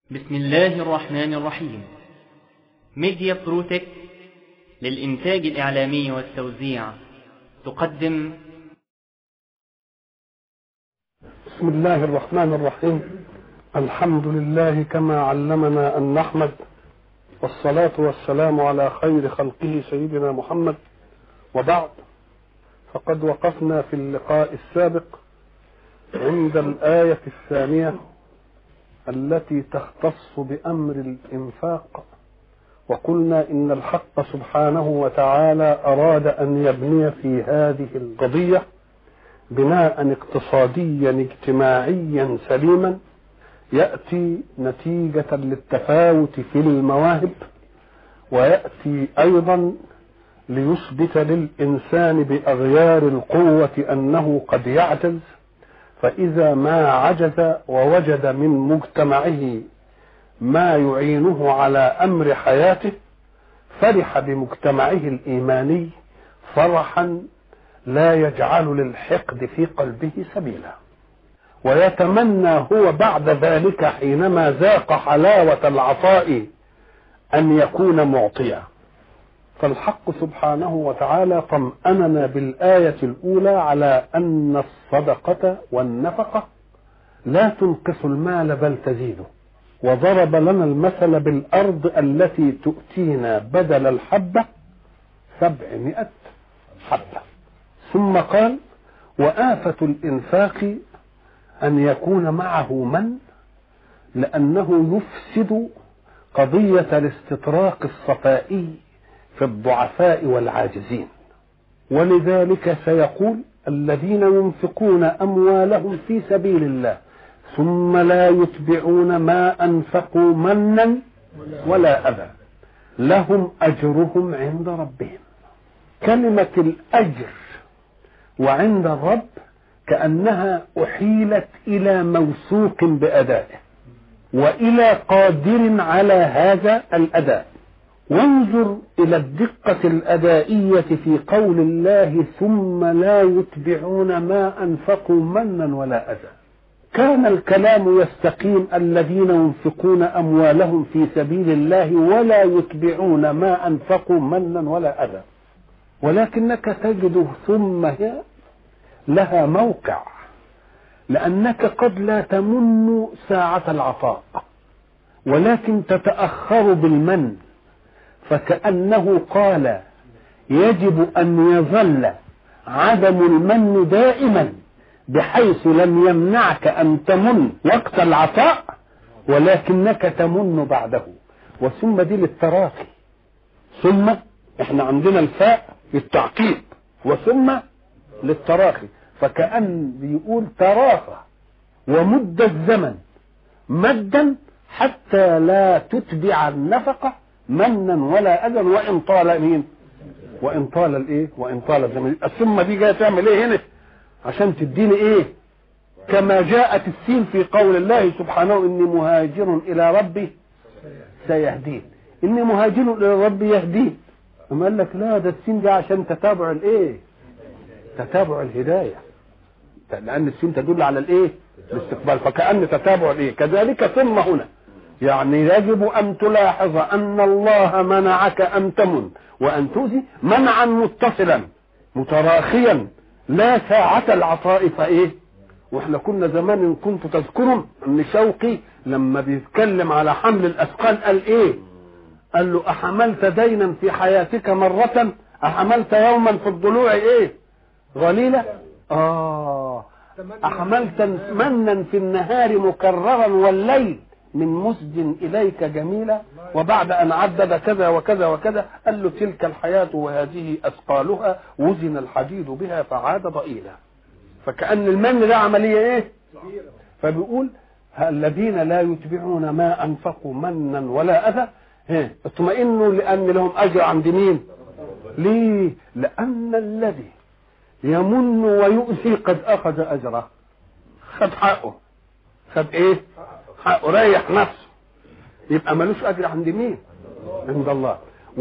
بسم الله الرحمن الرحيم ميديا بروتك للإنتاج الإعلامي والتوزيع تقدم بسم الله الرحمن الرحيم الحمد لله كما علمنا أن نحمد والصلاة والسلام على خير خلقه سيدنا محمد وبعد فقد وقفنا في اللقاء السابق عند الآية الثانية التي تختص بأمر الإنفاق وقلنا إن الحق سبحانه وتعالى أراد أن يبني في هذه القضية بناء اقتصاديا اجتماعيا سليما يأتي نتيجة للتفاوت في المواهب ويأتي أيضا ليثبت للإنسان بأغيار القوة أنه قد يعجز فإذا ما عجز ووجد من مجتمعه ما يعينه على أمر حياته فرح بمجتمعه الإيماني فرحا لا يجعل للحقد في قلبه سبيلا ويتمنى هو بعد ذلك حينما ذاق حلاوة العطاء أن يكون معطيا فالحق سبحانه وتعالى طمأننا بالآية الأولى على أن الصدقة والنفقة لا تنقص المال بل تزيده وضرب لنا المثل بالأرض التي تؤتينا بدل الحبة سبعمائة حبة ثم قال وآفة الإنفاق أن يكون معه من لأنه يفسد قضية الاستطراق الصفائي في الضعفاء والعاجزين ولذلك سيقول الذين ينفقون أموالهم في سبيل الله ثم لا يتبعون ما أنفقوا منا ولا أذى لهم أجرهم عند ربهم كلمة الأجر وعند الرب كأنها أحيلت إلى موثوق بأدائه وإلى قادر على هذا الأداء وانظر إلى الدقة الأدائية في قول الله ثم لا يتبعون ما أنفقوا منا ولا أذى كان الكلام يستقيم الذين ينفقون أموالهم في سبيل الله ولا يتبعون ما أنفقوا منا ولا أذى ولكنك تجد ثم هي لها موقع لأنك قد لا تمن ساعة العطاء ولكن تتأخر بالمن فكأنه قال يجب أن يظل عدم المن دائما بحيث لم يمنعك أن تمن وقت العطاء ولكنك تمن بعده وثم دي للتراخي ثم احنا عندنا الفاء للتعقيب وثم للتراخي فكأن بيقول تراخى ومد الزمن مدا حتى لا تتبع النفقة منا ولا أذى وإن طال مين وإن طال الإيه وإن طال الزمن الثم دي جاية تعمل إيه هنا عشان تديني إيه كما جاءت السين في قول الله سبحانه إني مهاجر إلى ربي سيهدين إني مهاجر إلى ربي يهدين أما قال لك لا ده السين دي عشان تتابع الإيه تتابع الهداية لأن السين تدل على الإيه الاستقبال فكأن تتابع الإيه كذلك ثم هنا يعني يجب أن تلاحظ أن الله منعك أن تمن وأن تؤذي منعا متصلا متراخيا لا ساعة العطاء فإيه واحنا كنا زمان ان كنت تذكرهم ان شوقي لما بيتكلم على حمل الاثقال قال ايه قال له احملت دينا في حياتك مرة احملت يوما في الضلوع ايه غليلة اه احملت منا في النهار مكررا والليل من مسد إليك جميلة وبعد أن عدد كذا وكذا وكذا قال له تلك الحياة وهذه أثقالها وزن الحديد بها فعاد ضئيلا فكأن المن ده عملية إيه فبيقول الذين لا يتبعون ما أنفقوا منا ولا أذى اطمئنوا لأن لهم أجر عند مين ليه لأن الذي يمن ويؤذي قد أخذ أجره خد حقه خد إيه حقه ريح نفسه يبقى ملوش اجر عند مين عند الله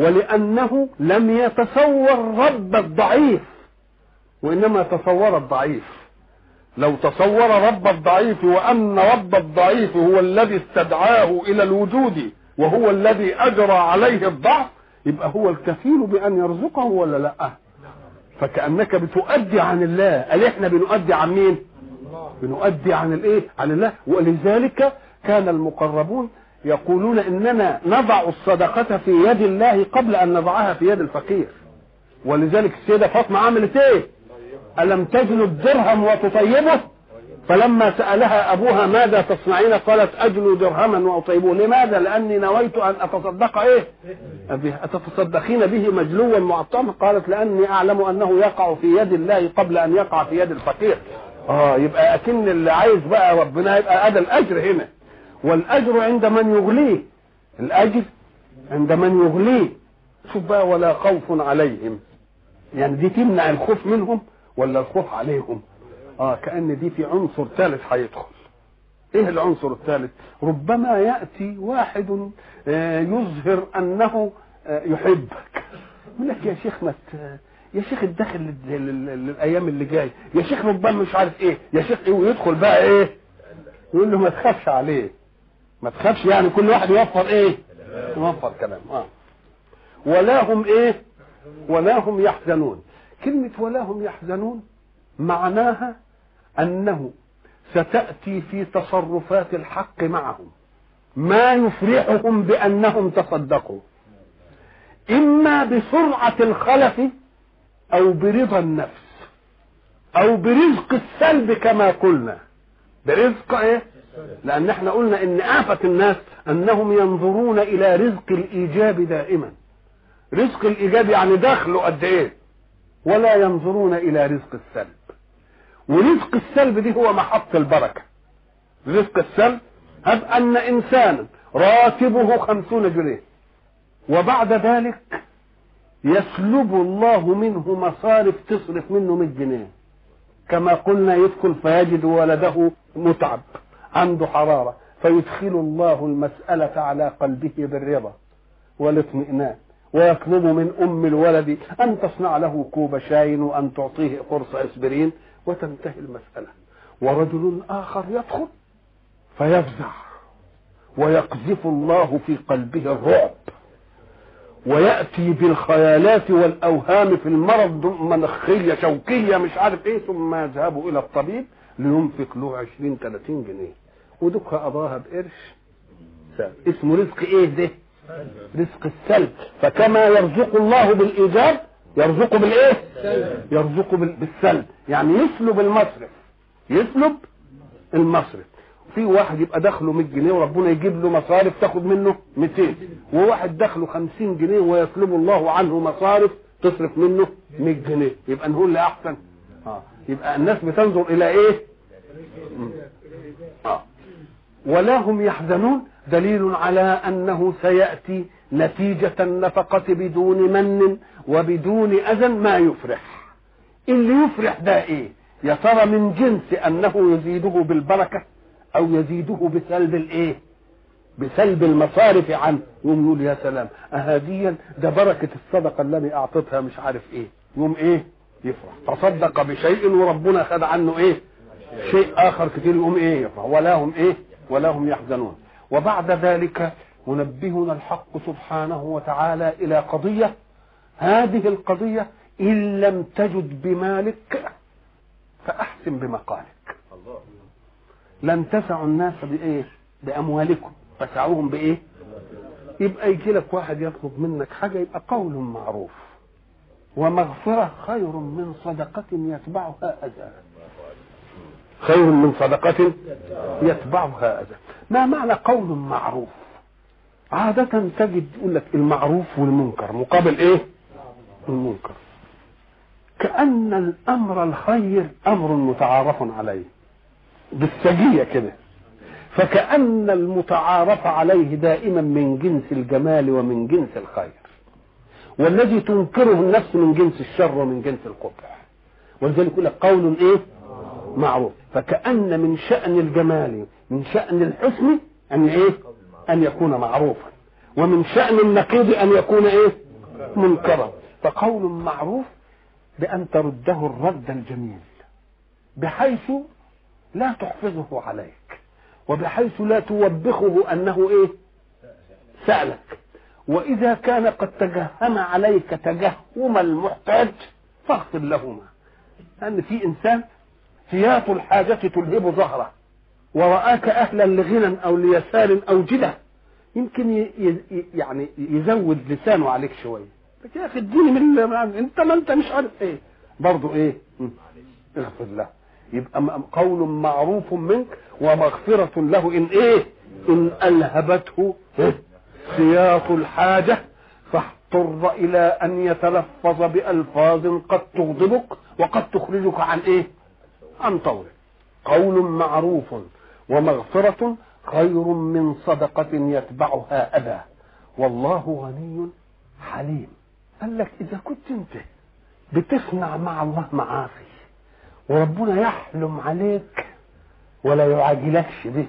ولانه لم يتصور رب الضعيف وانما تصور الضعيف لو تصور رب الضعيف وأن رب الضعيف هو الذي استدعاه إلى الوجود وهو الذي أجرى عليه الضعف يبقى هو الكفيل بأن يرزقه ولا لا فكأنك بتؤدي عن الله قال احنا بنؤدي عن مين بنؤدي عن الايه عن الله ولذلك كان المقربون يقولون اننا نضع الصدقة في يد الله قبل ان نضعها في يد الفقير ولذلك السيدة فاطمة عملت ايه ألم تجل الدرهم وتطيبه فلما سألها أبوها ماذا تصنعين قالت أجل درهما وأطيبه لماذا لأني نويت أن أتصدق إيه أتتصدقين به مجلوا معطما قالت لأني أعلم أنه يقع في يد الله قبل أن يقع في يد الفقير آه يبقى أكن اللي عايز بقى ربنا يبقى هذا الأجر هنا والأجر عند من يغليه الأجر عند من يغليه شوف بقى ولا خوف عليهم يعني دي تمنع الخوف منهم ولا الخوف عليهم اه كان دي في عنصر ثالث هيدخل ايه العنصر الثالث ربما ياتي واحد آه يظهر انه آه يحبك يقول لك يا شيخ ما يا شيخ الداخل للايام اللي جاي يا شيخ ربما مش عارف ايه يا شيخ ايه ويدخل بقى ايه يقول له ما تخافش عليه ما تخافش يعني كل واحد يوفر ايه يوفر كلام اه ولا هم ايه ولا هم يحزنون كلمة ولا هم يحزنون معناها أنه ستأتي في تصرفات الحق معهم ما يفرحهم بأنهم تصدقوا إما بسرعة الخلف أو برضا النفس أو برزق السلب كما قلنا برزق إيه؟ لأن احنا قلنا إن آفة الناس أنهم ينظرون إلى رزق الإيجاب دائما رزق الإيجاب يعني دخله قد إيه ولا ينظرون إلى رزق السلب ورزق السلب دي هو محط البركة رزق السلب هب أن إنسانا راتبه خمسون جنيه وبعد ذلك يسلب الله منه مصارف تصرف منه 100 جنيه كما قلنا يدخل فيجد ولده متعب عنده حرارة فيدخل الله المسألة على قلبه بالرضا والاطمئنان ويطلب من أم الولد أن تصنع له كوب شاي وأن تعطيه قرص أسبرين وتنتهي المسألة ورجل آخر يدخل فيفزع ويقذف الله في قلبه الرعب ويأتي بالخيالات والأوهام في المرض منخية شوكية مش عارف ايه ثم يذهب إلى الطبيب لينفق له 20 30 جنيه ودك قضاها بقرش اسمه رزق ايه ده رزق السلب فكما يرزق الله بالإيجاب يرزقه بالايه يرزقه بالسلب يعني يسلب المصرف يسلب المصرف في واحد يبقى دخله 100 جنيه وربنا يجيب له مصارف تاخد منه 200 وواحد دخله 50 جنيه ويسلب الله عنه مصارف تصرف منه 100 جنيه يبقى نقول له احسن اه يبقى الناس بتنظر الى ايه اه ولا هم يحزنون دليل على انه سياتي نتيجة النفقة بدون من وبدون أذى ما يفرح اللي يفرح ده ايه يا ترى من جنس انه يزيده بالبركة او يزيده بسلب الايه بسلب المصارف عنه يقوم يقول يا سلام اهديا ده بركة الصدقة التي اعطيتها مش عارف ايه يقوم ايه يفرح تصدق بشيء وربنا خد عنه ايه شيء اخر كتير يقوم ايه يفرح ولا هم ايه ولا هم يحزنون وبعد ذلك ينبهنا الحق سبحانه وتعالى الى قضيه هذه القضيه ان لم تجد بمالك فاحسن بمقالك لن تسعوا الناس بايه باموالكم فسعوهم بايه يبقى يجي لك واحد يطلب منك حاجه يبقى قول معروف ومغفره خير من صدقه يتبعها اذى خير من صدقة يتبعها أذى ما معنى قول معروف عادة تجد يقول لك المعروف والمنكر مقابل ايه المنكر كأن الأمر الخير أمر متعارف عليه بالسجية كده فكأن المتعارف عليه دائما من جنس الجمال ومن جنس الخير والذي تنكره النفس من جنس الشر ومن جنس القبح ولذلك يقول لك قول ايه معروف فكأن من شأن الجمال من شأن الحسن أن إيه أن يكون معروفا ومن شأن النقيض أن يكون إيه منكرا فقول معروف بأن ترده الرد الجميل بحيث لا تحفظه عليك وبحيث لا توبخه انه ايه سألك واذا كان قد تجهم عليك تجهم المحتاج فاغفر لهما لان في انسان سياط الحاجة تلهب ظهره ورآك أهلا لغنى أو ليسار أو جدة يمكن ي... ي... يعني يزود لسانه عليك شوية يا أخي اديني من أنت ما أنت مش عارف إيه برضه إيه اغفر له يبقى قول معروف منك ومغفرة له إن إيه إن ألهبته سياط الحاجة فاضطر إلى أن يتلفظ بألفاظ قد تغضبك وقد تخرجك عن إيه عن طوله قول معروف ومغفرة خير من صدقة يتبعها أذى والله غني حليم قال لك إذا كنت أنت بتصنع مع الله معاصي وربنا يحلم عليك ولا يعاجلكش به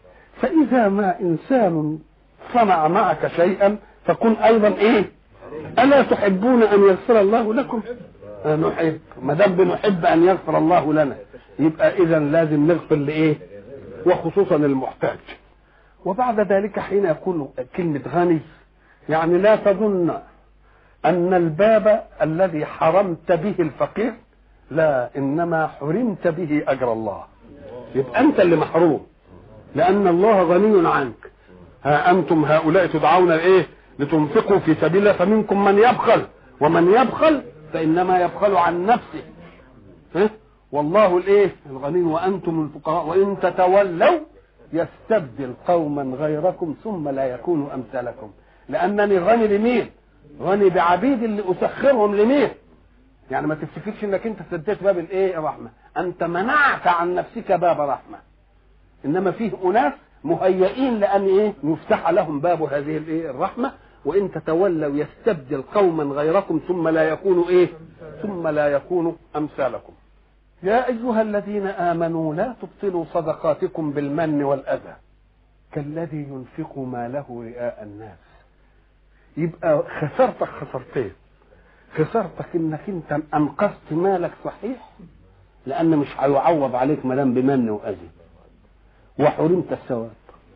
فإذا ما إنسان صنع معك شيئا فكن أيضا إيه ألا تحبون أن يغفر الله لكم نحب ما دام بنحب أن يغفر الله لنا يبقى إذا لازم نغفر لإيه وخصوصا المحتاج وبعد ذلك حين يكون كلمة غني يعني لا تظن أن الباب الذي حرمت به الفقير لا إنما حرمت به أجر الله يبقى أنت اللي محروم لأن الله غني عنك ها أنتم هؤلاء تدعون إيه لتنفقوا في سبيل الله فمنكم من يبخل ومن يبخل فإنما يبخل عن نفسه ها؟ والله الايه الغني وانتم الفقراء وان تتولوا يستبدل قوما غيركم ثم لا يكونوا امثالكم لانني غني لمين غني بعبيد اللي اسخرهم لمين يعني ما تفتكرش انك انت سديت باب الايه الرحمه انت منعت عن نفسك باب رحمه انما فيه اناس مهيئين لان ايه يفتح لهم باب هذه الايه الرحمه وان تتولوا يستبدل قوما غيركم ثم لا يكونوا ايه ثم لا يكونوا امثالكم يا أيها الذين آمنوا لا تبطلوا صدقاتكم بالمن والأذى كالذي ينفق ماله رئاء الناس يبقى خسرتك خسرتين خسرتك انك انت انقذت مالك صحيح لان مش هيعوض عليك مدام بمن واذى وحرمت الثواب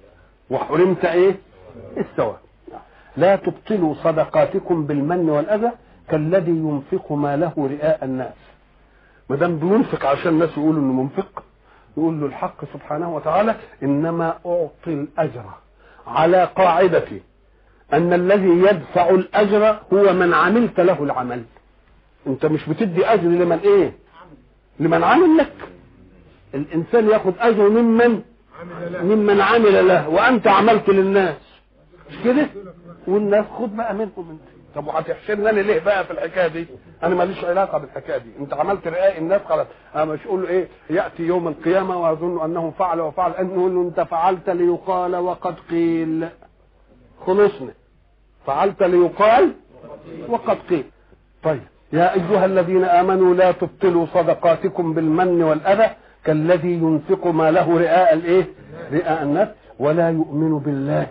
وحرمت ايه الثواب لا تبطلوا صدقاتكم بالمن والاذى كالذي ينفق ماله رئاء الناس ما دام بينفق عشان الناس يقولوا انه منفق يقول له الحق سبحانه وتعالى انما اعطي الاجر على قاعده ان الذي يدفع الاجر هو من عملت له العمل انت مش بتدي اجر لمن ايه لمن عمل لك الانسان ياخذ اجر ممن ممن عمل له وانت عملت للناس مش كده والناس خد بقى منهم انت طب وهتحشرني انا ليه بقى في الحكايه دي؟ انا ماليش علاقه بالحكايه دي، انت عملت رئاء الناس خلاص، انا مش اقول له ايه؟ ياتي يوم القيامه ويظن انه فعل وفعل، انه انت فعلت ليقال وقد قيل. خلصنا. فعلت ليقال وقد قيل. طيب يا ايها الذين امنوا لا تبطلوا صدقاتكم بالمن والاذى كالذي ينفق ماله رئاء الايه؟ رئاء الناس ولا يؤمن بالله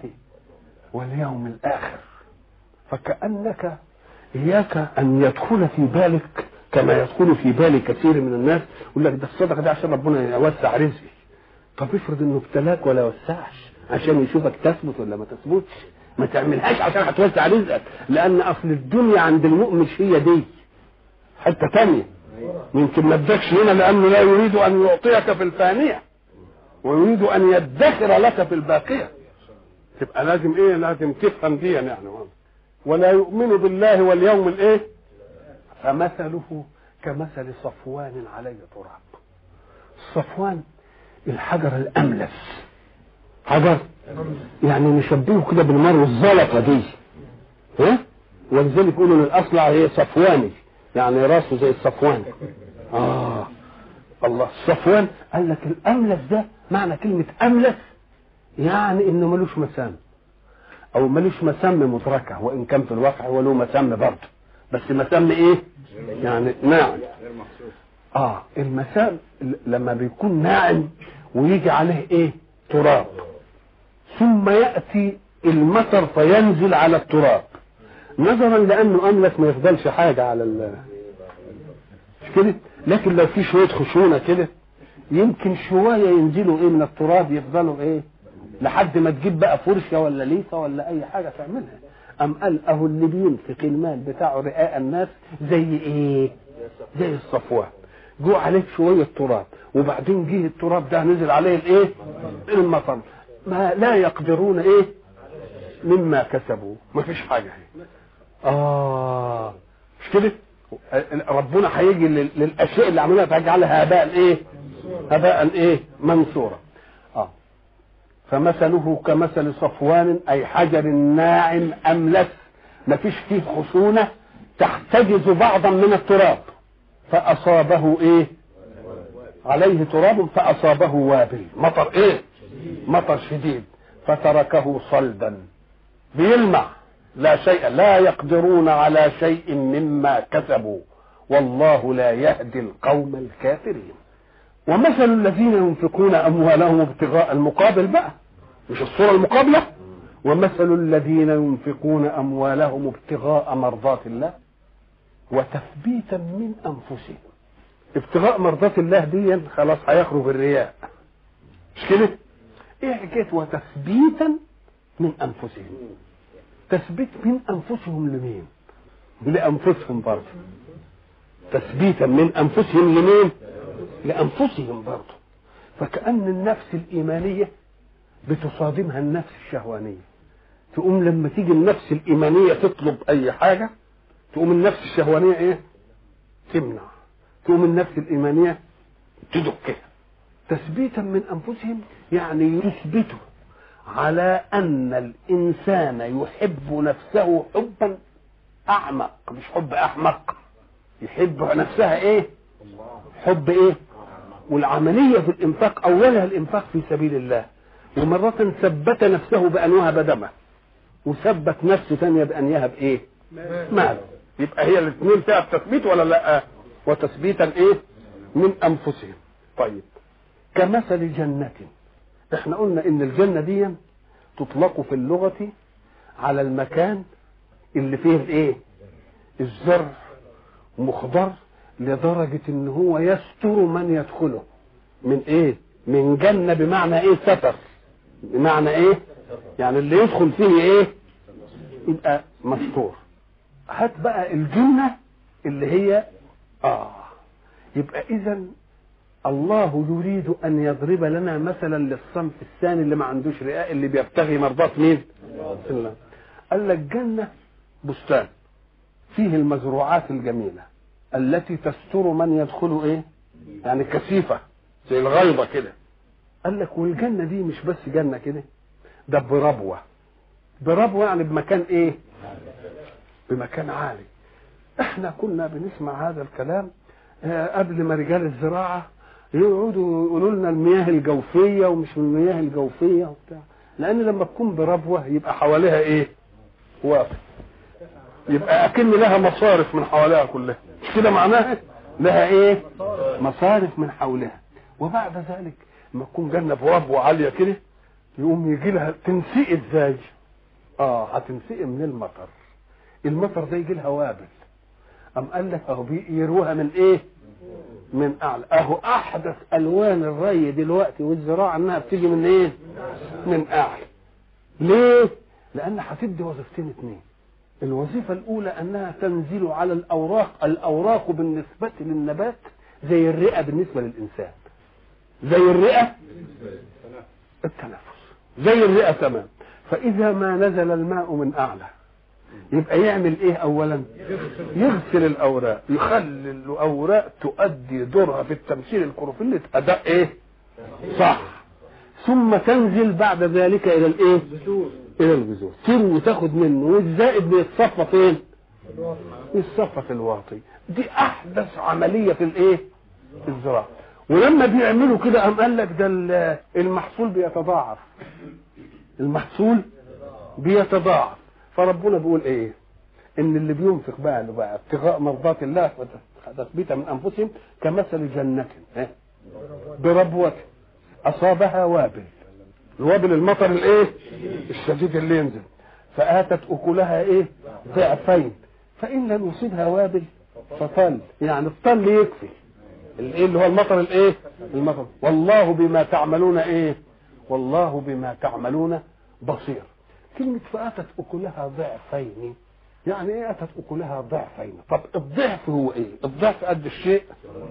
واليوم الاخر. فكأنك إياك أن يدخل في بالك كما يدخل في بال كثير من الناس يقول لك ده الصدقة ده عشان ربنا يوسع رزقي طب افرض انه ابتلاك ولا وسعش عشان يشوفك تثبت ولا ما تثبتش ما تعملهاش عشان هتوسع رزقك لان اصل الدنيا عند المؤمن مش هي دي حته تانية يمكن ما ادكش هنا لانه لا يريد ان يعطيك في الفانيه ويريد ان يدخر لك في الباقيه تبقى لازم ايه لازم تفهم دي يعني ولا يؤمن بالله واليوم الايه فمثله كمثل صفوان عليه تراب الصفوان الحجر الاملس حجر يعني نشبهه كده بالمر الزلطه دي ها ولذلك يقولوا ان الاصلع هي صفواني يعني راسه زي الصفوان اه الله الصفوان قال لك الاملس ده معنى كلمه املس يعني انه ملوش مسام او ملوش مسام مدركه وان كان في الواقع هو له مسام برضه بس مسام ايه يعني ناعم اه المسام لما بيكون ناعم ويجي عليه ايه تراب ثم ياتي المطر فينزل على التراب نظرا لانه املس ما يفضلش حاجه على ال مش كده لكن لو في شويه خشونه كده يمكن شويه ينزلوا ايه من التراب يفضلوا ايه لحد ما تجيب بقى فرشه ولا ليفه ولا اي حاجه تعملها ام قال اهو اللي بينفق المال بتاعه رئاء الناس زي ايه زي الصفوان جو عليه شويه تراب وبعدين جه التراب ده نزل عليه الايه المطر ما لا يقدرون ايه مما كسبوا ما فيش حاجه هي. اه مش كده ربنا هيجي لل- للاشياء اللي عملها فيجعلها هباء ايه هباء ايه منثورا اه فمثله كمثل صفوان اي حجر ناعم املس ما فيش فيه خشونه تحتجز بعضا من التراب فاصابه ايه عليه تراب فاصابه وابل مطر ايه مطر شديد فتركه صلدا بيلمع لا شيء لا يقدرون على شيء مما كسبوا والله لا يهدي القوم الكافرين ومثل الذين ينفقون اموالهم ابتغاء المقابل بقى مش الصوره المقابله ومثل الذين ينفقون اموالهم ابتغاء مرضات الله وتثبيتا من انفسهم ابتغاء مرضات الله دي خلاص هيخرج الرياء مش كده ايه حكايه وتثبيتا من انفسهم تثبيت من انفسهم لمين لانفسهم برضه تثبيتا من انفسهم لمين لانفسهم برضه فكأن النفس الإيمانية بتصادمها النفس الشهوانية تقوم لما تيجي النفس الإيمانية تطلب أي حاجة تقوم النفس الشهوانية إيه؟ تمنع تقوم النفس الإيمانية تدكها تثبيتا من أنفسهم يعني يثبتوا على أن الإنسان يحب نفسه حبا أعمق مش حب أحمق يحب نفسها إيه؟ حب إيه؟ والعملية في الإنفاق أولها الإنفاق في سبيل الله ومرة ثبت نفسه بأن وهب دمه وثبت نفسه ثانية بأن يهب إيه؟ مال يبقى هي الاثنين فيها التثبيت ولا لا؟ وتثبيتا إيه؟ من أنفسهم طيب كمثل جنة احنا قلنا ان الجنة دي تطلق في اللغة على المكان اللي فيه الايه الزرع مخضر لدرجة ان هو يستر من يدخله من ايه من جنة بمعنى ايه ستر بمعنى ايه يعني اللي يدخل فيه ايه يبقى مستور هات بقى الجنة اللي هي اه يبقى اذا الله يريد ان يضرب لنا مثلا للصنف الثاني اللي ما عندوش رئاء اللي بيبتغي مرضات مين الله قال لك جنة بستان فيه المزروعات الجميلة التي تستر من يدخل ايه يعني كثيفة زي الغيضة كده قال لك والجنة دي مش بس جنة كده ده بربوة بربوة يعني بمكان ايه بمكان عالي احنا كنا بنسمع هذا الكلام آه، قبل ما رجال الزراعة يقعدوا يقولوا لنا المياه الجوفية ومش المياه الجوفية وبتاع لأن لما تكون بربوة يبقى حواليها إيه؟ واقف يبقى أكن لها مصارف من حواليها كلها مش كده معناها؟ لها إيه؟ مصارف من حولها وبعد ذلك لما تكون جنة بربوة عالية كده يقوم يجي لها تنسقي ازاي؟ اه هتنسقي من المطر المطر ده يجي لها وابل أم قال لك أهو بيروها من إيه؟ من أعلى أهو أحدث ألوان الري دلوقتي والزراعة إنها بتيجي من إيه؟ من أعلى ليه؟ لأن هتدي وظيفتين اتنين الوظيفة الأولى أنها تنزل على الأوراق الأوراق بالنسبة للنبات زي الرئة بالنسبة للإنسان زي الرئة التنفس زي الرئة تمام فإذا ما نزل الماء من أعلى يبقى يعمل ايه اولا يغسل الاوراق يخلي الاوراق تؤدي دورها في التمثيل الكروفيلي اداء ايه صح ثم تنزل بعد ذلك الى الايه الى الجذور تروي تاخد منه والزائد بيتصفى فين يتصفى في الواطي دي احدث عمليه في الايه في الزراعه ولما بيعملوا كده قام قال لك ده ال- المحصول بيتضاعف المحصول بيتضاعف فربنا بيقول ايه ان اللي بينفق بقى له بقى ابتغاء مرضات الله وتثبيتا من انفسهم كمثل جنة إيه؟ بربوة اصابها وابل الوابل المطر الايه الشديد اللي ينزل فاتت اكلها ايه ضعفين فان لم يصيبها وابل فطل يعني الطل يكفي الايه اللي هو المطر الايه المطر والله بما تعملون ايه والله بما تعملون بصير كلمة فأتت أكلها ضعفين يعني ايه أتت أكلها ضعفين طب الضعف هو ايه الضعف قد الشيء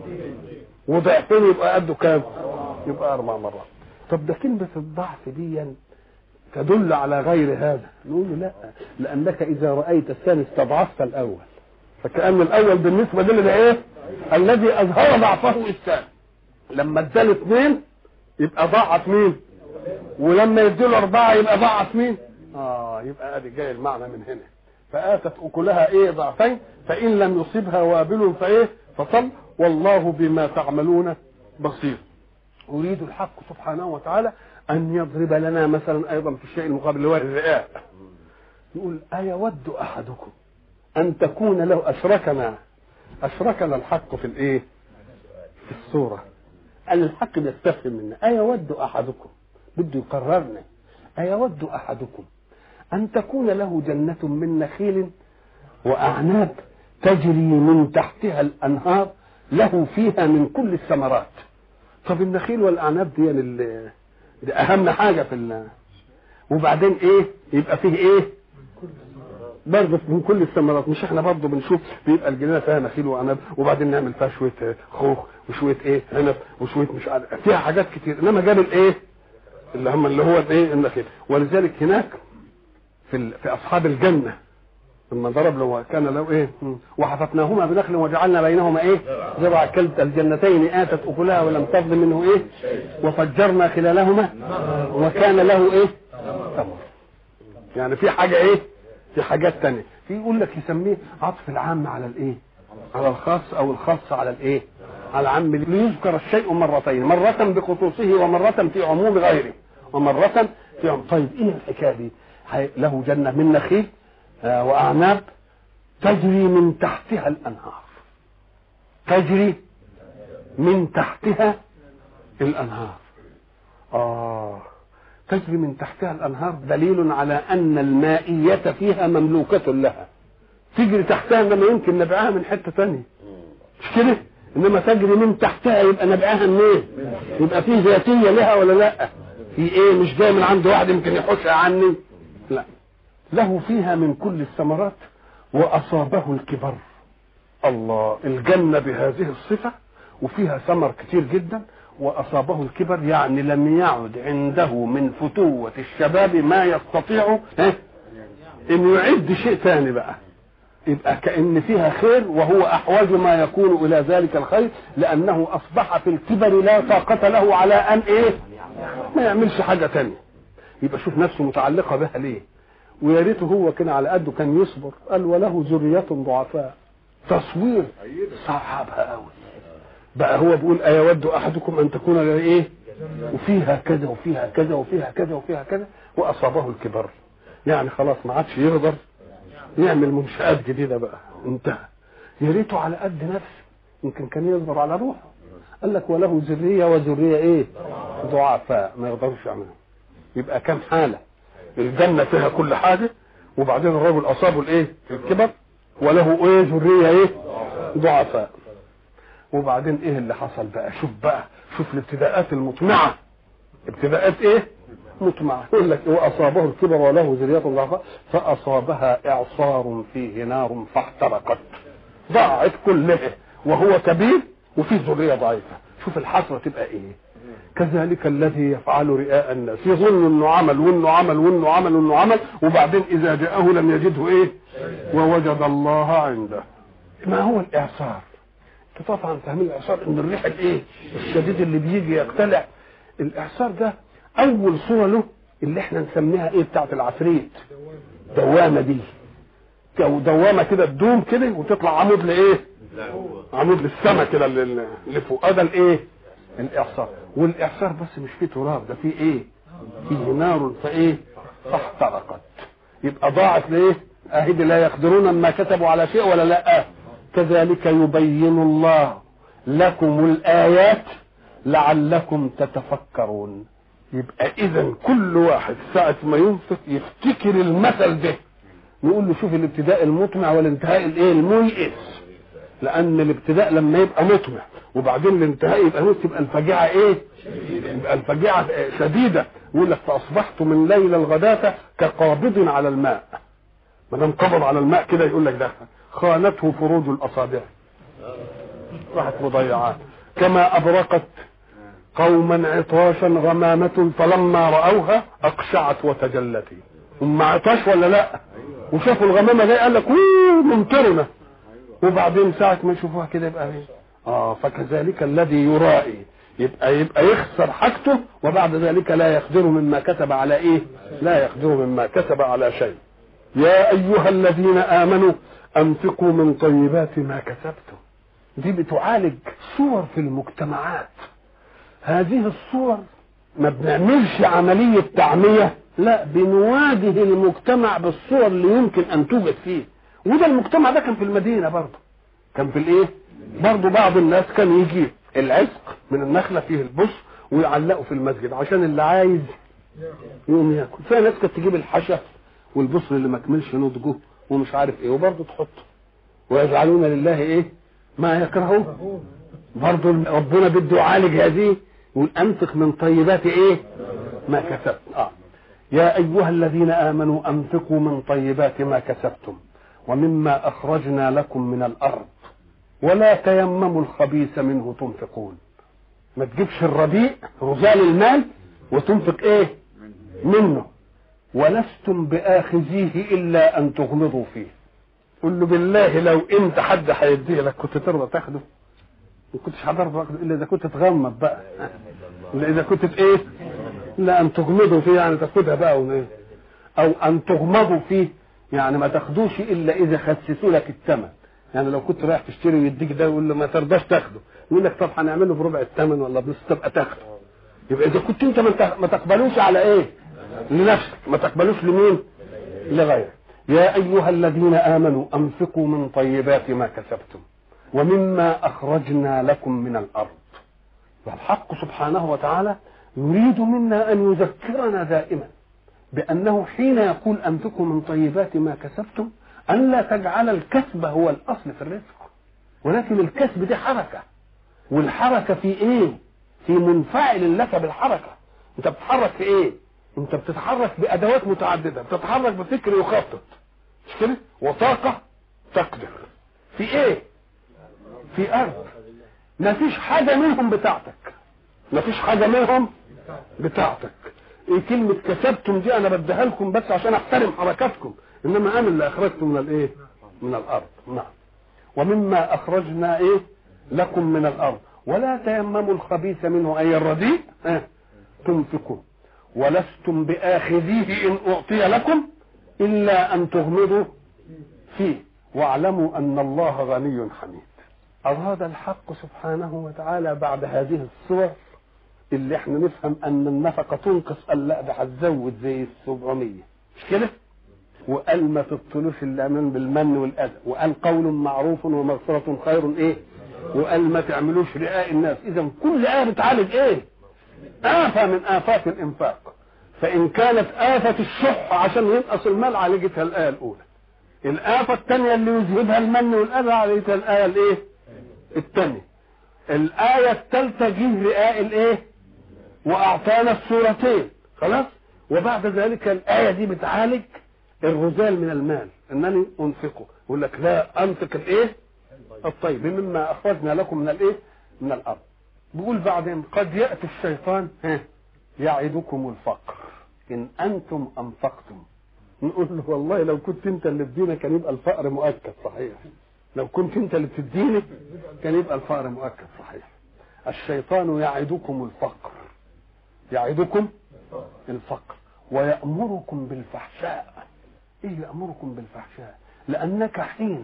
وضعفين يبقى قده كام يبقى أربع مرات طب ده كلمة الضعف دي تدل على غير هذا نقول له لا لأنك إذا رأيت الثاني استضعفت الأول فكأن الأول بالنسبة لنا ده إيه الذي أظهر ضعفه الثاني لما اداله اثنين يبقى ضاعت مين ولما يديله أربعة يبقى ضاعت مين آه يبقى ادي جاي المعنى من هنا فآتت أكلها إيه ضعفين فإن لم يصبها وابل فإيه فصل والله بما تعملون بصير يريد الحق سبحانه وتعالى أن يضرب لنا مثلا أيضا في الشيء المقابل اللي هو الرئاء يقول أيود أحدكم أن تكون له أشركنا أشركنا الحق في الإيه؟ في الصورة قال الحق بيستفهم منا أيود أحدكم بده يقررنا أيود أحدكم أن تكون له جنة من نخيل وأعناب تجري من تحتها الأنهار له فيها من كل الثمرات طب النخيل والأعناب دي, ال- دي أهم حاجة في ال وبعدين إيه يبقى فيه إيه برضه من كل الثمرات مش احنا برضه بنشوف بيبقى الجنينه فيها نخيل وعنب وبعدين نعمل فيها شويه خوخ وشويه ايه عنب وشويه مش عارف فيها حاجات كتير انما جاب الايه اللي هم اللي هو الايه النخيل ولذلك هناك في ال... في اصحاب الجنه لما ضرب له كان له ايه مم. وحففناهما بنخل وجعلنا بينهما ايه زرع كلتا الجنتين اتت اكلها ولم تظلم منه ايه وفجرنا خلالهما وكان له ايه ثمر يعني في حاجه ايه في حاجات تانية في يقول لك يسميه عطف العام على الايه على الخاص او الخاص على الايه على العام ليذكر الشيء مرتين مرة بخصوصه ومرة في عموم غيره ومرة في عموم طيب ايه الحكاية دي هي- له جنة من نخيل آه، واعناب تجري من تحتها الانهار تجري من تحتها الانهار اه تجري من تحتها الانهار دليل على ان المائية فيها مملوكة لها تجري تحتها انما يمكن نبعها من حتة تانية مش كده انما تجري من تحتها يبقى نبعها منين يبقى في ذاتية لها ولا لا في ايه مش جاي من عند واحد يمكن يحوشها عني لا له فيها من كل الثمرات واصابه الكبر الله الجنة بهذه الصفة وفيها ثمر كتير جدا وأصابه الكبر يعني لم يعد عنده من فتوة الشباب ما يستطيع ها، أن يعد شيء ثاني بقى يبقى كأن فيها خير وهو أحوج ما يكون إلى ذلك الخير لأنه أصبح في الكبر لا طاقة له على أن إيه ما يعملش حاجة تانية يبقى شوف نفسه متعلقة بها ليه ويا ريته هو كان على قده كان يصبر قال وله ذرية ضعفاء تصوير صعبها قوي بقى هو بيقول أيود أحدكم أن تكون له إيه وفيها كذا وفيها كذا وفيها كذا وفيها كذا وأصابه الكبر يعني خلاص ما عادش يقدر يعمل منشآت جديدة بقى انتهى يا ريته على قد نفسه يمكن كان يصبر على روحه قال لك وله ذرية وذرية إيه ضعفاء ما يقدرش يعملها يبقى كم حالة الجنة فيها كل حاجة وبعدين الرجل أصابه الإيه الكبر وله إيه ذرية إيه ضعفاء وبعدين ايه اللي حصل بقى شوف بقى شوف الابتداءات المطمعه ابتداءات ايه مطمعه يقول لك واصابه الكبر وله ذريه ضعفاء فاصابها اعصار فيه نار فاحترقت ضاعت كلها وهو كبير وفيه ذريه ضعيفه شوف الحسره تبقى ايه كذلك الذي يفعل رئاء الناس يظن انه عمل وانه عمل وانه عمل وانه عمل وبعدين اذا جاءه لم يجده ايه ووجد الله عنده ما هو الاعصار انتوا طبعا فاهمين الاعصار ان الريح الايه الشديد اللي بيجي يقتلع الاعصار ده اول صوره له اللي احنا نسميها ايه بتاعت العفريت دوامه دي دو- دوامه كده تدوم كده وتطلع عمود لايه عمود للسما كده اللي اللي فوق ده الايه الاعصار والاعصار بس مش فيه تراب ده فيه ايه فيه نار فايه فاحترقت يبقى ضاعت ليه اهدي لا يقدرون ما كتبوا على شيء ولا لا كذلك يبين الله لكم الآيات لعلكم تتفكرون يبقى إذا كل واحد ساعة ما ينفق يفتكر المثل ده نقول له شوف الابتداء المطمع والانتهاء الايه الميئس لأن الابتداء لما يبقى مطمع وبعدين الانتهاء يبقى نص يبقى الفجيعه ايه؟ يبقى الفجيعه شديده يقول لك فاصبحت من ليل الغداة كقابض على الماء ما دام قبض على الماء كده يقول لك ده خانته فروج الاصابع راحت مضيعات كما ابرقت قوما عطاشا غمامة فلما رأوها أقشعت وتجلت هم عطاش ولا لا وشافوا الغمامة دي قال لك اوه ممطرنا وبعدين ساعة ما يشوفوها كده يبقى ايه اه فكذلك الذي يرائي يبقى يبقى يخسر حاجته وبعد ذلك لا يقدر مما كتب على ايه لا يقدر مما كتب على شيء يا ايها الذين امنوا انفقوا من طيبات ما كسبتم دي بتعالج صور في المجتمعات هذه الصور ما بنعملش عملية تعمية لا بنواجه المجتمع بالصور اللي يمكن ان توجد فيه وده المجتمع ده كان في المدينة برضه كان في الايه برضه بعض الناس كان يجيب العسق من النخلة فيه البص ويعلقه في المسجد عشان اللي عايز يقوم ياكل في ناس كانت تجيب الحشا والبصر اللي ما كملش نضجه ومش عارف ايه وبرضه تحطه ويجعلون لله ايه ما يكرهون برضه ربنا بده يعالج هذه يقول انفق من طيبات ايه ما كسبت اه يا ايها الذين امنوا انفقوا من طيبات ما كسبتم ومما اخرجنا لكم من الارض ولا تيمموا الخبيث منه تنفقون ما تجيبش الرديء رجال المال وتنفق ايه منه ولستم باخذيه الا ان تغمضوا فيه قل له بالله لو انت حد هيديه لك كنت ترضى تاخده ما كنتش هترضى تاخده الا اذا كنت تغمض بقى الا اذا كنت ايه لا ان تغمضوا فيه يعني تاخدها بقى ون- او ان تغمضوا فيه يعني ما تاخدوش الا اذا خسسوا لك الثمن يعني لو كنت رايح تشتري ويديك ده يقول له ما ترضاش تاخده يقول لك طب هنعمله بربع الثمن ولا بنص تبقى تاخده يبقى اذا كنت انت ما ت- ما تقبلوش على ايه لنفسك ما تقبلوش لمين لغيرك يا ايها الذين امنوا انفقوا من طيبات ما كسبتم ومما اخرجنا لكم من الارض والحق سبحانه وتعالى يريد منا ان يذكرنا دائما بانه حين يقول انفقوا من طيبات ما كسبتم ان لا تجعل الكسب هو الاصل في الرزق ولكن الكسب دي حركه والحركه في ايه في منفعل لك بالحركه انت بتتحرك في ايه انت بتتحرك بادوات متعدده بتتحرك بفكر يخطط مش كده وطاقه تقدر في ايه في ارض ما فيش حاجه منهم بتاعتك ما فيش حاجه منهم بتاعتك ايه كلمه كسبتم دي انا بديها لكم بس عشان احترم حركاتكم انما انا اللي اخرجتم من الايه من الارض نعم ومما اخرجنا ايه لكم من الارض ولا تيمموا الخبيث منه اي الرديء اه تنفقون ولستم باخذيه ان اعطي لكم الا ان تغمضوا فيه واعلموا ان الله غني حميد اراد الحق سبحانه وتعالى بعد هذه الصور اللي احنا نفهم ان النفقه تنقص قال لا ده هتزود زي ال 700 مش كده؟ وقال ما تبطلوش الامان بالمن والاذى وقال قول معروف ومغفره خير ايه؟ وقال ما تعملوش رئاء الناس اذا كل ايه بتعالج ايه؟ آفة من آفات الإنفاق فإن كانت آفة الشح عشان ينقص المال عالجتها الآية الأولى الآفة الثانية اللي يذهبها المن والأذى عالجتها الآية الإيه؟ الثانية الآية الثالثة جه رئاء الإيه؟ وأعطانا السورتين خلاص؟ وبعد ذلك الآية دي بتعالج الرذال من المال إنني أنفقه يقول لك لا أنفق الإيه؟ الطيب مما أخرجنا لكم من الإيه؟ من الأرض بيقول بعدين قد يأتي الشيطان ها، يعدكم الفقر إن أنتم أنفقتم نقول له والله لو كنت أنت اللي تدينا كان يبقى الفقر مؤكد صحيح لو كنت أنت اللي بتديني كان يبقى الفقر مؤكد صحيح الشيطان يعدكم الفقر يعدكم الفقر ويأمركم بالفحشاء إيه يأمركم بالفحشاء لأنك حين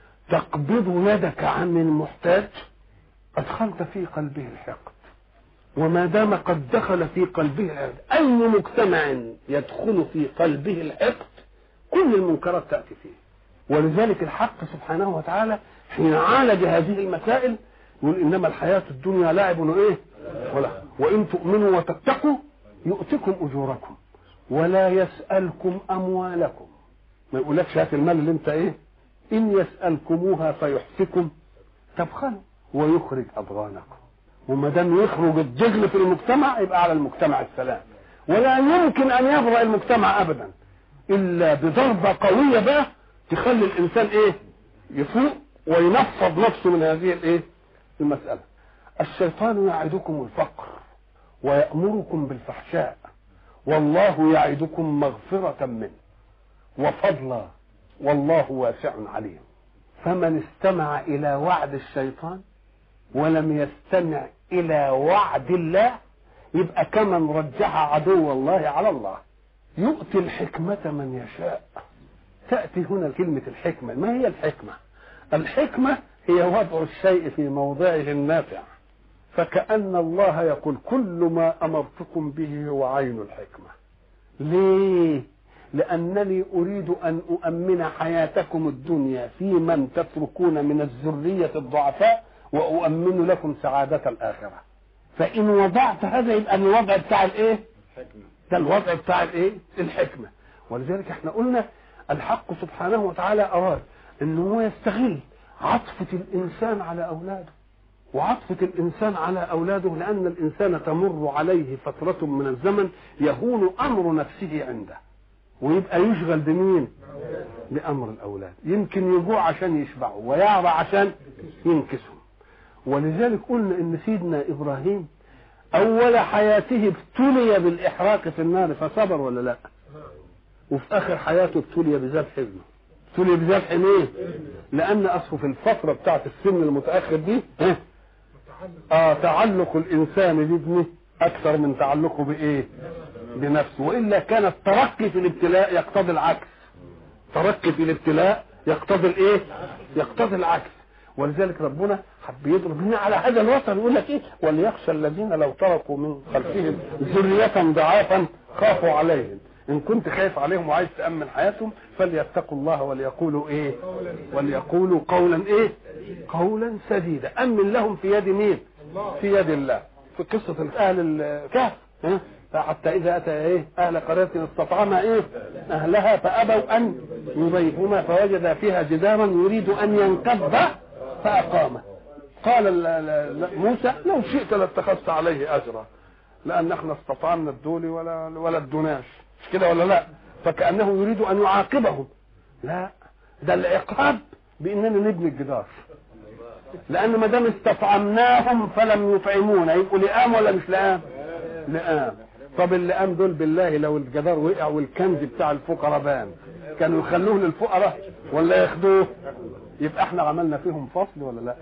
تقبض يدك عن المحتاج أدخلت في قلبه الحقد وما دام قد دخل في قلبه الحقد أي مجتمع يدخل في قلبه الحقد كل المنكرات تأتي فيه ولذلك الحق سبحانه وتعالى حين عالج هذه المسائل يقول إنما الحياة الدنيا لعب وإيه ولا وإن تؤمنوا وتتقوا يؤتكم أجوركم ولا يسألكم أموالكم ما يقولكش هات المال اللي انت ايه إن يسألكموها فيحفكم تبخلوا ويخرج اضغانكم وما دام يخرج الدجل في المجتمع يبقى على المجتمع السلام ولا يمكن ان يبرأ المجتمع ابدا الا بضربه قويه بقى تخلي الانسان ايه يفوق وينفض نفسه من هذه الايه المساله الشيطان يعدكم الفقر ويأمركم بالفحشاء والله يعدكم مغفرة منه وفضلا والله واسع عليم فمن استمع إلى وعد الشيطان ولم يستمع إلى وعد الله يبقى كمن رجح عدو الله على الله يؤتي الحكمة من يشاء تأتي هنا كلمة الحكمة ما هي الحكمة الحكمة هي وضع الشيء في موضعه النافع فكأن الله يقول كل ما أمرتكم به هو عين الحكمة ليه لأنني أريد أن أؤمن حياتكم الدنيا في من تتركون من الذرية الضعفاء وأؤمن لكم سعادة الآخرة فإن وضعت هذا يبقى الوضع بتاع الإيه؟ ده الوضع بتاع الإيه؟ الحكمة ولذلك احنا قلنا الحق سبحانه وتعالى أراد أن هو يستغل عطفة الإنسان على أولاده وعطفة الإنسان على أولاده لأن الإنسان تمر عليه فترة من الزمن يهون أمر نفسه عنده ويبقى يشغل بمين بأمر الأولاد يمكن يجوع عشان يشبعوا ويعرى عشان ينكسهم ولذلك قلنا إن سيدنا إبراهيم أول حياته ابتلي بالإحراق في النار فصبر ولا لا وفي آخر حياته ابتلي بذبح ابنه ابتلي بذبح ايه لأن أصله في الفترة بتاعت السن المتأخر دي اه اه تعلق الانسان بابنه اكثر من تعلقه بايه بنفسه والا كان الترقي في الابتلاء يقتضي العكس ترقي في الابتلاء يقتضي الايه يقتضي العكس ولذلك ربنا حب يضرب هنا على هذا الوتر يقول لك ايه وليخشى الذين لو تركوا من خلفهم ذرية ضعافا خافوا عليهم ان كنت خايف عليهم وعايز تامن حياتهم فليتقوا الله وليقولوا ايه وليقولوا قولا ايه قولا سديدا امن لهم في يد مين في يد الله في قصه اهل الكهف ها حتى اذا اتى ايه اهل قريه استطعم ايه اهلها فابوا ان يضيفونا فوجد فيها جدارا يريد ان ينقض فاقامه قال موسى لو شئت لاتخذت عليه اجرا لان احنا استطعمنا الدول ولا ولا الدناش مش كده ولا لا فكانه يريد ان يعاقبهم لا ده العقاب باننا نبني الجدار لان ما دام استطعمناهم فلم يطعمونا يبقوا لئام ولا مش لئام لئام طب اللئام دول بالله لو الجدار وقع والكنز بتاع الفقراء بان كانوا يخلوه للفقراء ولا ياخدوه يبقى احنا عملنا فيهم فصل ولا لا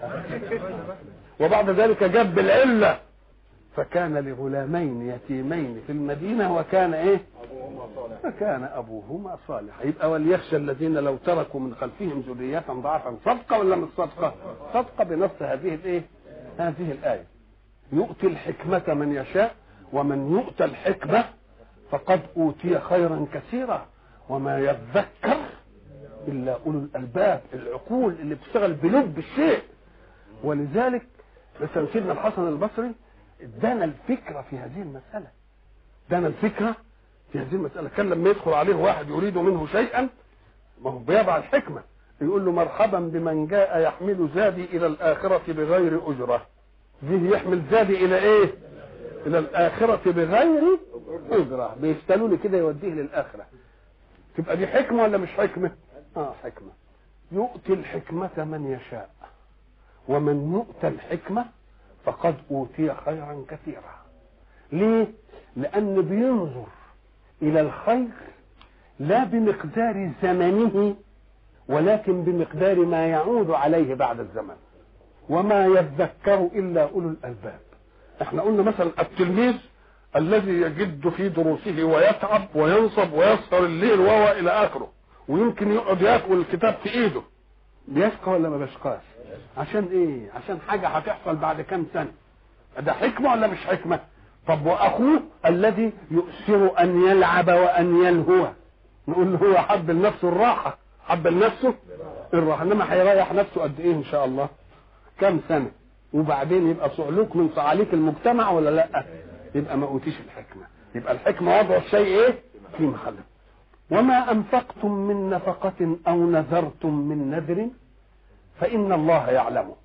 وبعد ذلك جاب العله فكان لغلامين يتيمين في المدينة وكان ايه فكان ابوهما صالحا يبقى وليخشى الذين لو تركوا من خلفهم ذرية ضعفا صدقة ولا مش صدقة صدقة بنص هذه الايه هذه الآية يؤتي الحكمة من يشاء ومن يؤتى الحكمة فقد أوتي خيرا كثيرا وما يذكر إلا أولو الألباب العقول اللي بتشتغل بلب الشيء ولذلك مثلا سيدنا الحسن البصري ادانا الفكرة في هذه المسألة ادانا الفكرة في هذه المسألة كان لما يدخل عليه واحد يريد منه شيئا ما هو بيضع الحكمة يقول له مرحبا بمن جاء يحمل زادي إلى الآخرة بغير أجرة جه يحمل زادي إلى إيه؟ إلى الآخرة بغير أجرة بيستلوا لي كده يوديه للآخرة تبقى دي حكمة ولا مش حكمة؟ آه حكمة يؤتي الحكمة من يشاء ومن يؤتى الحكمة فقد أوتي خيرا كثيرا ليه لأن بينظر إلى الخير لا بمقدار زمنه ولكن بمقدار ما يعود عليه بعد الزمن وما يذكر إلا أولو الألباب احنا قلنا مثلا التلميذ الذي يجد في دروسه ويتعب وينصب ويسهر الليل وهو إلى آخره ويمكن يقعد ياكل الكتاب في ايده بيشقى ولا ما بيشقاش عشان ايه عشان حاجه هتحصل بعد كام سنه ده حكمه ولا مش حكمه طب واخوه الذي يؤثر ان يلعب وان يلهو نقول له هو حب لنفسه الراحه حب لنفسه الراحه انما هيريح نفسه قد ايه ان شاء الله كام سنه وبعدين يبقى صعلوك من صعاليك المجتمع ولا لا يبقى ما اوتيش الحكمه يبقى الحكمه وضع الشيء ايه في محله وما انفقتم من نفقه او نذرتم من نذر فان الله يعلمه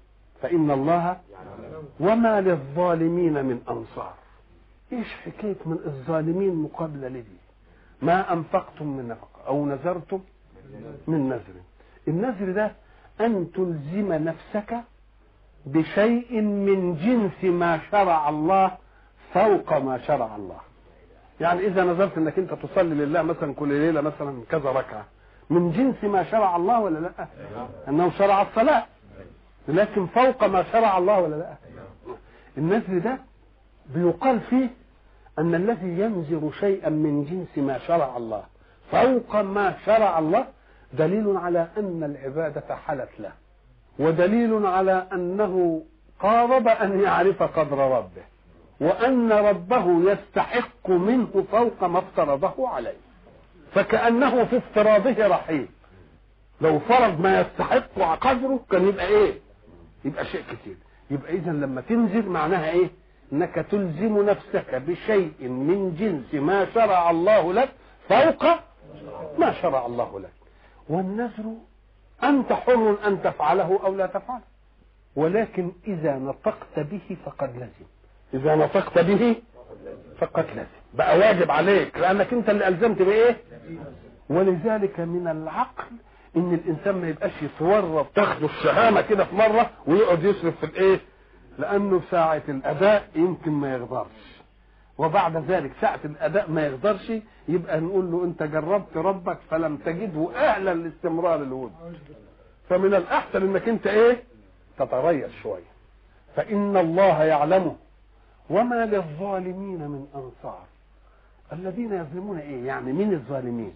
فإن الله وما للظالمين من أنصار إيش حكاية من الظالمين مقابلة لدي ما أنفقتم من نفقة أو نذرتم من نذر النذر ده أن تلزم نفسك بشيء من جنس ما شرع الله فوق ما شرع الله يعني إذا نذرت أنك أنت تصلي لله مثلا كل ليلة مثلا كذا ركعة من جنس ما شرع الله ولا لا أنه شرع الصلاة لكن فوق ما شرع الله ولا لا النذر ده بيقال فيه أن الذي ينذر شيئا من جنس ما شرع الله فوق ما شرع الله دليل على أن العبادة حلت له ودليل على أنه قارب أن يعرف قدر ربه وأن ربه يستحق منه فوق ما افترضه عليه فكأنه في افتراضه رحيم لو فرض ما يستحق قدره كان يبقى ايه يبقى شيء كتير يبقى اذا لما تنزل معناها ايه انك تلزم نفسك بشيء من جنس ما شرع الله لك فوق ما شرع الله لك والنذر انت حر ان تفعله او لا تفعله ولكن اذا نطقت به فقد لزم اذا نطقت به فقد لزم بقى واجب عليك لانك انت اللي الزمت بايه ولذلك من العقل ان الانسان ما يبقاش يتورط تاخده الشهامه كده في مره ويقعد يصرف في الايه لانه ساعه الاداء يمكن ما يقدرش وبعد ذلك ساعة الأداء ما يقدرش يبقى نقول له أنت جربت ربك فلم تجده أهلا لاستمرار الود فمن الأحسن أنك أنت إيه تتريث شوية فإن الله يعلمه وما للظالمين من أنصار الذين يظلمون إيه يعني من الظالمين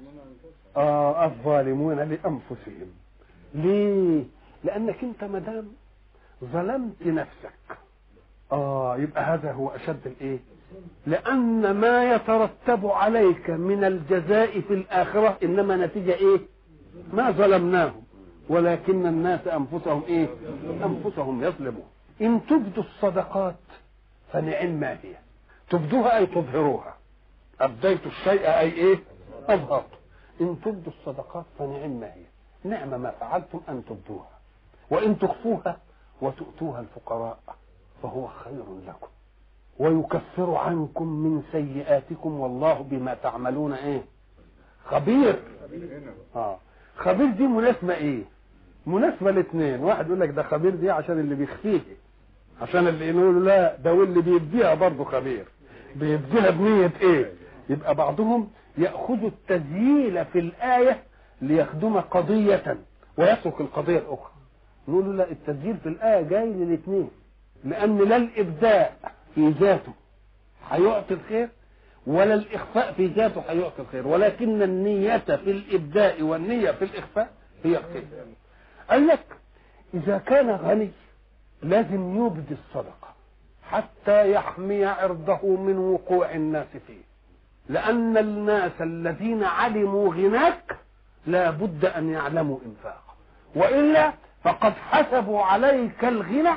آه الظالمون لأنفسهم ليه لأنك أنت مدام ظلمت نفسك آه يبقى هذا هو أشد الإيه لأن ما يترتب عليك من الجزاء في الآخرة إنما نتيجة إيه ما ظلمناهم ولكن الناس أنفسهم إيه أنفسهم يظلمون إن تبدوا الصدقات فنعم ما هي تبدوها أي تظهروها أبديت الشيء أي إيه أظهرته إن تبدوا الصدقات فنعم ما هي نعم ما فعلتم أن تبدوها وإن تخفوها وتؤتوها الفقراء فهو خير لكم ويكفر عنكم من سيئاتكم والله بما تعملون ايه خبير اه خبير دي مناسبة ايه مناسبة الاثنين واحد يقول لك ده خبير دي عشان اللي بيخفيه عشان اللي يقولوا لا ده واللي بيديها برضه خبير بيديها بنية ايه يبقى بعضهم يأخذ التذييل في الآية ليخدم قضية ويترك القضية الأخرى نقول له لا التذييل في الآية جاي للاثنين لأن لا الإبداء في ذاته هيعطي الخير ولا الإخفاء في ذاته هيعطي الخير ولكن النية في الإبداء والنية في الإخفاء هي الخير قال لك إذا كان غني لازم يبدي الصدقة حتى يحمي عرضه من وقوع الناس فيه لأن الناس الذين علموا غناك لا بد أن يعلموا إنفاقه وإلا فقد حسبوا عليك الغنى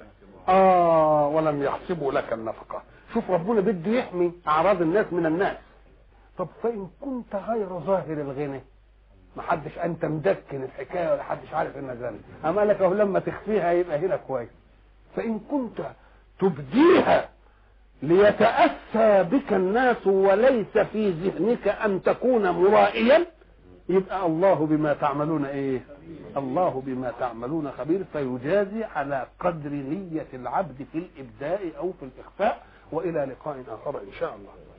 آه ولم يحسبوا لك النفقة شوف ربنا بده يحمي أعراض الناس من الناس طب فإن كنت غير ظاهر الغنى ما حدش أنت مدكن الحكاية ولا حدش عارف إنك غني أما لك أهو لما تخفيها يبقى هنا كويس فإن كنت تبديها ليتأسى بك الناس وليس في ذهنك أن تكون مرائيا يبقى الله بما تعملون ايه الله بما تعملون خبير فيجازي على قدر نية العبد في الإبداء أو في الإخفاء وإلى لقاء آخر إن شاء الله